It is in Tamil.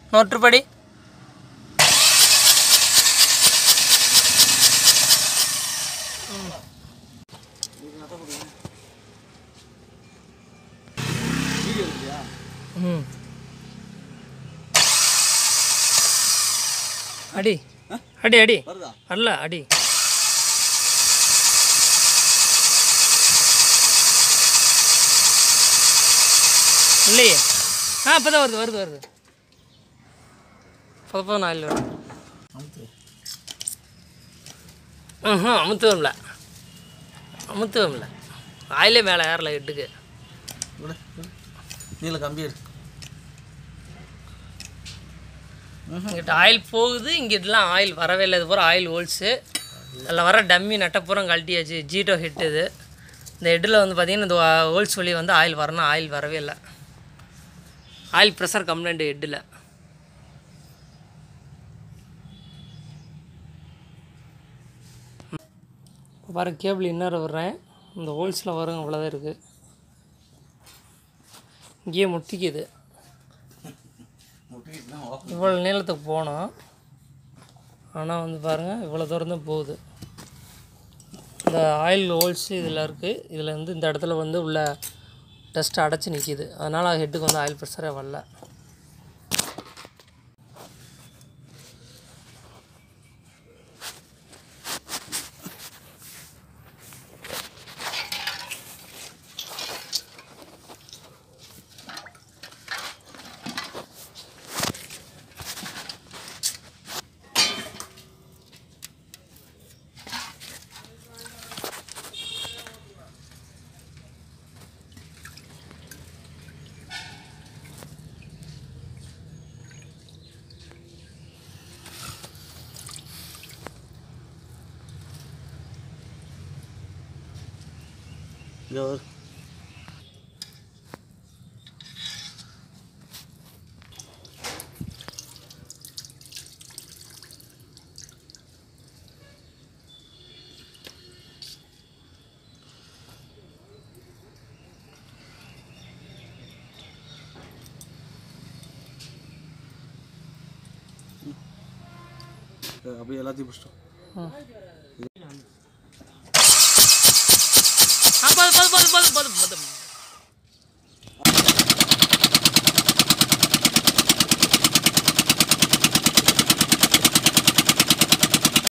நோற்றுப்படி ம் அடி அடி அடி வருதா அல்ல அடி இல்லையே ஆ இப்போ தான் வருது வருது வருது இப்போ நாலு வருது ம் அமுத்துவோம் இல்லை அமுத்துவோம் இல்லை ஆயிலே மேலே ஏறல எட்டுக்கு விடு விடு. நீல கம்பி எடு இங்கிட்ட ஆயில் போகுது இங்கிட்டலாம் ஆயில் வரவே இல்லை இது பூரா ஆயில் ஹோல்ஸு அதில் வர டம்மி நட்டப்புறம் கழட்டியாச்சு ஜீட்டோ ஹெட் இது இந்த ஹெட்டில் வந்து பார்த்திங்கன்னா இந்த ஹோல்ஸ் வழி வந்து ஆயில் வரணும் ஆயில் வரவே இல்லை ஆயில் ப்ரெஷர் கம்ப்ளைண்ட் ஹெட்டில் இப்போ பாருங்க கேபிள் இன்னர் விடுறேன் இந்த ஹோல்ஸில் வரும் அவ்வளோதான் இருக்குது இங்கேயே முட்டிக்குது முட்டிக்கிட்டு தான் ஓப்பன் இவ்வளோ நீளத்துக்கு போனோம் ஆனால் வந்து பாருங்கள் இவ்வளோ தூரம் தான் போகுது இந்த ஆயில் ஹோல்ஸ் இதில் இருக்குது இதில் வந்து இந்த இடத்துல வந்து உள்ள டஸ்ட் அடைச்சி நிற்கிது அதனால் ஹெட்டுக்கு வந்து ஆயில் ப்ரெஷரே வரல இங்கே வரு அப்படியே எல்லாத்தையும் பிடிச்சிட்டோம் ம்